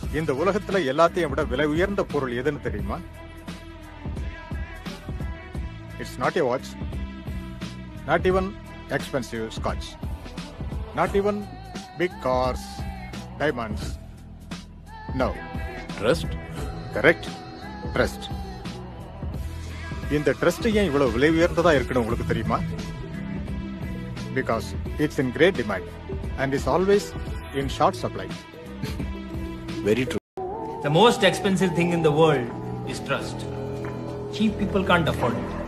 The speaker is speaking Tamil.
இந்த உலகத்துல எல்லாத்தையும் விட விலை உயர்ந்த பொருள் எதுன்னு தெரியுமா it's not a watch not even expensive scotch not even big cars diamonds no trust correct trust இந்த ட்ரஸ்ட் ஏன் இவ்வளவு விலை உயர்ந்ததா இருக்குன்னு உங்களுக்கு தெரியுமா because it's in great demand and is always in short supply very true The most expensive thing in the world is trust. Cheap people can't afford it.